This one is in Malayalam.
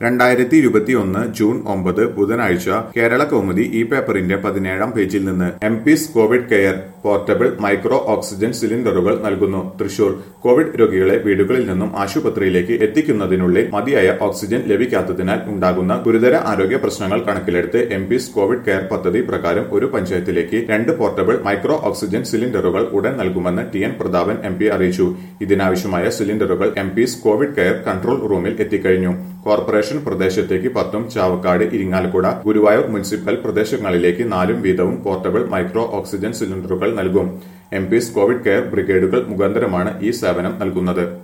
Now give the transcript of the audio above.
രണ്ടായിരത്തി ഇരുപത്തിയൊന്ന് ജൂൺ ഒമ്പത് ബുധനാഴ്ച കേരള കൗമുദി ഈ പേപ്പറിന്റെ പതിനേഴാം പേജിൽ നിന്ന് M P's covid care portable micro oxygen സിലിണ്ടറുകൾ നൽകുന്നു തൃശൂർ കോവിഡ് രോഗികളെ വീടുകളിൽ നിന്നും ആശുപത്രിയിലേക്ക് എത്തിക്കുന്നതിനുള്ളിൽ മതിയായ ഓക്സിജൻ ലഭിക്കാത്തതിനാൽ ഉണ്ടാകുന്ന ഗുരുതര ആരോഗ്യ പ്രശ്നങ്ങൾ കണക്കിലെടുത്ത് എം പിസ് കോവിഡ് കെയർ പദ്ധതി പ്രകാരം ഒരു പഞ്ചായത്തിലേക്ക് രണ്ട് പോർട്ടബിൾ മൈക്രോ ഓക്സിജൻ സിലിണ്ടറുകൾ ഉടൻ നൽകുമെന്ന് T N Prathapan M P അറിയിച്ചു ഇതിനാവശ്യമായ സിലിണ്ടറുകൾ M P's covid care control റൂമിൽ എത്തിക്കഴിഞ്ഞു കോർപ്പറേഷൻ പ്രദേശത്തേക്ക് പത്തും ചാവക്കാട് ഇരിങ്ങാലക്കുട ഗുരുവായൂർ മുനിസിപ്പൽ പ്രദേശങ്ങളിലേക്ക് നാലും വീതവും പോർട്ടബിൾ മൈക്രോ ഓക്സിജൻ സിലിണ്ടറുകൾ നൽകും എം പിസ് കോവിഡ് കെയർ ബ്രിഗേഡുകൾ മുഖാന്തരമാണ് ഈ സേവനം നൽകുന്നത്